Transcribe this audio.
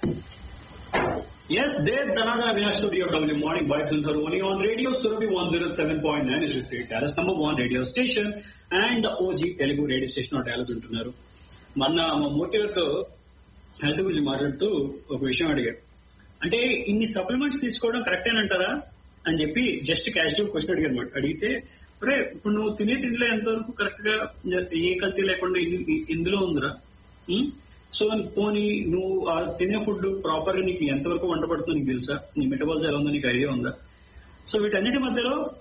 Yes, there Dhanadana Vina Studio W Morning Vibes and Haroni on Radio Surabhi 107.9 is the Dallas number one radio station and the OG Telugu radio station of Dallas ఉంటున్నారు మొన్న మా మోటివర్తో health గురించి మాట్లాడుతూ ఒక విషయం అడిగారు అంటే ఇన్ని సప్లిమెంట్స్ తీసుకోవడం కరెక్టేనంటారా అని చెప్పి జస్ట్ క్యాజువల్ క్వశ్చన్ అడిగారు అనమాట అడిగితే అరే ఇప్పుడు నువ్వు తినే తిండిలో ఎంతవరకు కరెక్ట్ గా ఏ కల్తీ లేకుండా ఇ- ఇందులో ఉందిరా ఉమ్? సో పోనీ నువ్వు ఆ తినే ఫుడ్ ప్రాపర్ గా నీకు ఎంతవరకు వంట పడుతుందో నీకు తెలుసా నీ మెటబాల్స్ ఎలా ఉందో నీకు ఐడియా ఉందా సో వీటన్నిటి మధ్యలో